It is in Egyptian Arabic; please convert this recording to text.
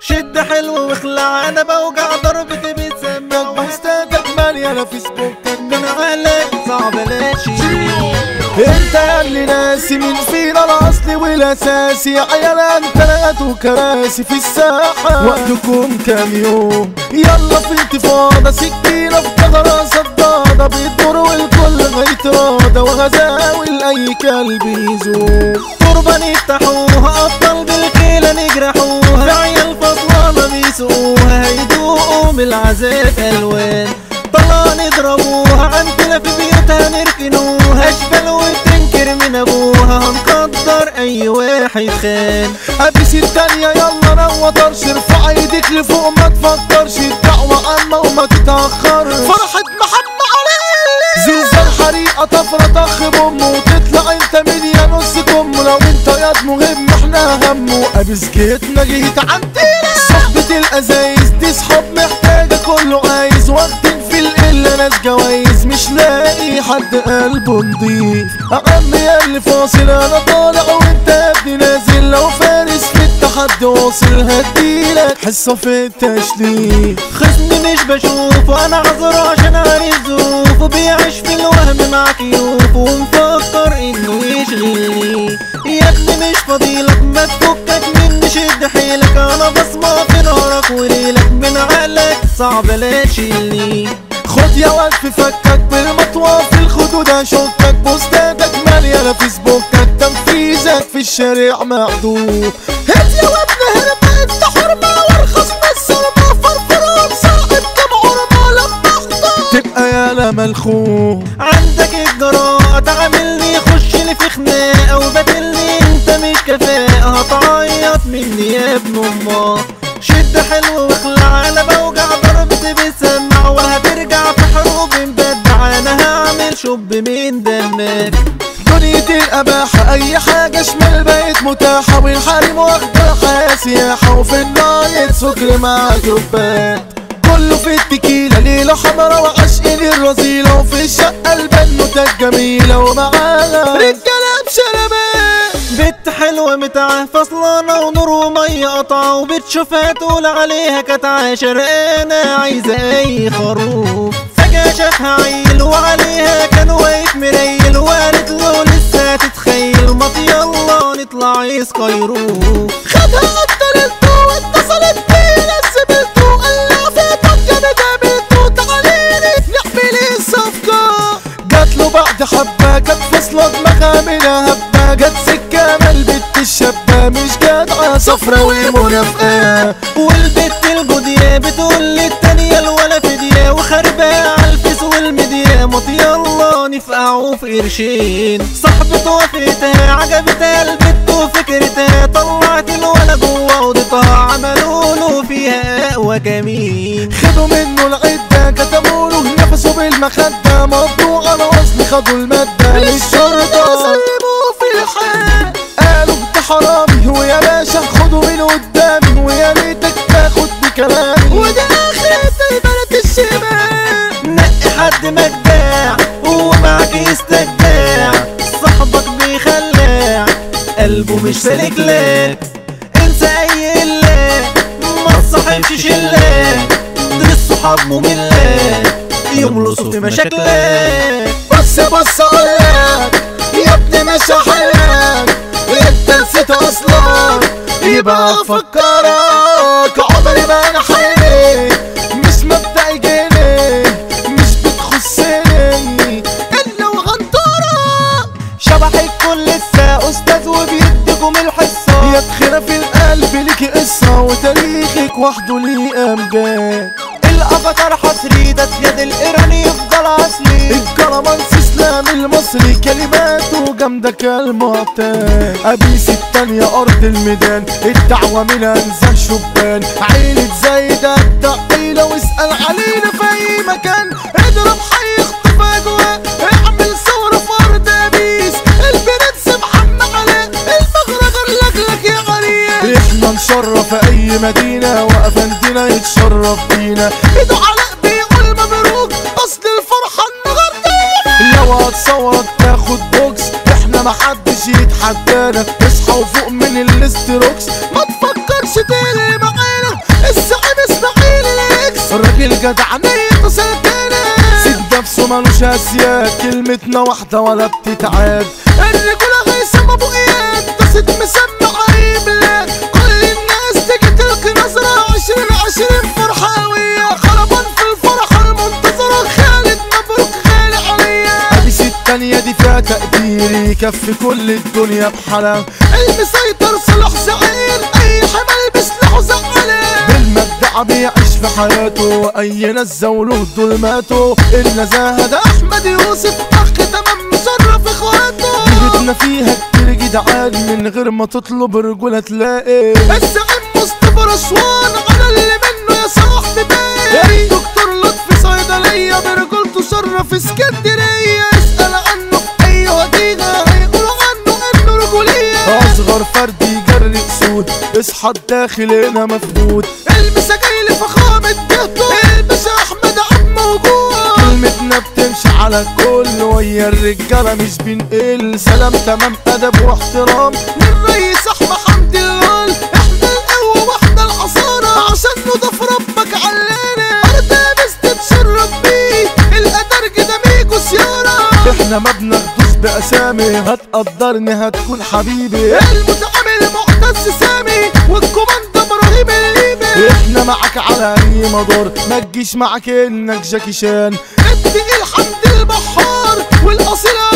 شد حلو واخلع انا بوجع ضربتي بتسمع بوستاتك مالية فيسبوكك من عليك صعب لاشي انت يا اللي ناسي مين فينا الاصلي والاساسي يا عيال انت لقيتوا كراسي في الساحة وقتكم كام يوم يلا في انتفاضة سكينة في ظهرها صدادة بيدور والكل هيتراضى وغزاوي لأي كلب يزور تربة نفتحوها ابطال بالكيلة نجرحوها في عيال فصلانة بيسوقوها هيدوقوا من العذاب الوان طلع نضربوها عندنا في بيوتها نركنوها اشبال وتنكر من ابوها هنقدر اي واحد خان ابيس التانية يلا نوى طرش ارفع ايديك لفوق ما تفكرش الدعوة عامة وما تتأخرش فرحة محمد علي زلزال حريقة طفرة طخ بوم وتطلع انت من يا نص كم لو انت ياض مهم احنا همه ابيس جيتنا جيت عندنا صحبة الازايز دي صحاب محتاجة كله عايز وقت في القلة ناس جوايز مش لاقي حد قلبه نضيف عم يا اللي فاصل انا طالع وانت يا ابني نازل لو فارس في التحدي واصل هديلك حصة في التشليل خصمي مش بشوفه انا عذره عشان عارف ظروفه بيعيش في الوهم مع كيوفه ومفكر انه يشغلني يا ابني مش فضيلك ما تفكك مني شد حيلك انا بصمة في نارك وليلك من عقلك صعب لا تشيلني خد يا واد في فكك بالمطوى في الخدود هشكك بوستاتك مالية فيسبوكك تنفيذك في الشارع محدود هات يا واد نهرب انت حرمة وارخص من السرمة فرفران صاحب كم عرمة لما احضر تبقى يالا ملخوم عندك الجراءة تعاملني خش لي في خناقة وبدلني انت مش كفاءة هتعيط مني يا ابن امك شد حلو واخلع انا بوجع ضربتي بتسمع وهترجع في حروب مبدع انا هعمل شب من دمك دنيا الأباحة أي حاجة شمال بقت متاحة والحريم واخدة حياة سياحة وفي النايت سكر مع جروبات كله في التكيلة ليلة حمرا وعشقين الرذيلة وفي الشقة البنوتة الجميلة ومعاها رجالة بشنبات بنت حلوة متعة فصلانة ونور ومية قطعة وبتشوفها تقول عليها كانت عاشر انا عايزة اي خروف فجأة شافها عيل وعليها كان واقف مريل وقالت له لسه تتخيل ما يلا نطلع يسكيروف خدها قتلته واتصلت بيه نسبته قال في طاقة قابلته تعاليلي نعمل الصفقة جات له بعد حبة جت فصلة دماغها منها هبة جت سكة ما البت الشابة مش جدعة صفرا ومنافقة والبت الجودية بتقول للتانية الولا فدية وخربة عالفيس والميديا مط يلا نفقعوا في قرشين صاحبته وافقتها عجبتها البت وفكرتها طلعت الولا جوه اوضتها عملوا له فيها اقوى كمين خدوا منه العدة كتموا له نفسه بالمخدة مضوا على وصل خدوا المادة للشرطة سلموه في الحال قالوا ده حرامي ويا باشا خدوا من قدامي ويا ريتك تاخد بكلامي وده اخرة البلد الشمال نقي حد مجداع ومعاك يستجداع صاحبك بيخلع قلبه مش سالك لك انسى اي قلة ما تصاحبش شلة دول الصحاب مملة يملصوا في مشاكلك بص بص اقولك يا ابني مش هحلك انت نسيت اصلا يبقى افكرك عمري ما انا حيني مش مبدأ جيني مش بتخصني الا وغنطرة شبحك كل لسه استاذ وبيديكم الحصة يا تخيرة في القلب ليكي قصة وتاريخك وحده ليه امجاد الافاتار حصري ده يد الايراني يفضل اصلي الكرمانس اسلام المصري كلماته جامدة كالمعتاد ابيس التانية ارض الميدان الدعوة من انزل شبان عيلة زايدة التقيلة واسأل علينا في اي مكان اضرب حي اخطف اجواء اعمل ثورة في ارض ابيس البرنس محمد علاء المغرب لك يا غريب احنا نشرف اي مدينة وافندنا يتشرف بينا ايده علاء بيقول مبروك اصل الفرحة النهاردة لو هتصور تاخد بوكس احنا محدش يتحدانا اصحى وفوق من الاستروكس ما تفكرش تقلي معانا الراجل جدع نيته سلكانة سيد نفسه ملوش اسياد كلمتنا واحدة ولا بتتعاد الرجولة هيثم ابو اياد ده ست مسمى عيب لا كل الناس تيجي تلقي نظرة عشرين عشرين فرحاوية خربان في الفرحة المنتظرة خالد مبروك غالي عليا ادي ست تانية دي فيها تقدير يكفي كل الدنيا بحالها المسيطر صلاح زعير اي حمل بسلاحه زعلان بالمبدع بيعيش في حياته واي ناس زولوه دول ماتوا النزاهة ده احمد يوسف اخ تمام مشرف اخواته جبتنا فيها كتير جدعان من غير ما تطلب رجولة تلاقي الزعيم مصطفى رشوان على اللي منه يا صاحبي باين دكتور لطفي صيدلية برجولته شرف اسكندرية اسأل عنه في اي وديعة هيقولوا عنه انه رجولية اصغر فرد يجري اسود اصحى الداخل هنا مفقود المساجيل فخامة جهته الباشا احمد عم موجود كلمتنا بتمشي على الكل ويا الرجالة مش بنقل سلام تمام ادب واحترام للرئيس احمد حمدي الله احنا القوة واحنا الحصانة عشان نضاف ربك علينا ارض تتشرف بيه القدر كده ميجو سيارة احنا ما بناخدوش باسامي هتقدرني هتكون حبيبي المتعامل معتز سامي والكوماندا ابراهيم الليبي احنا معاك على اي مدار ما تجيش معاك انك جاكي شان التقيل حمد البحار والاصيل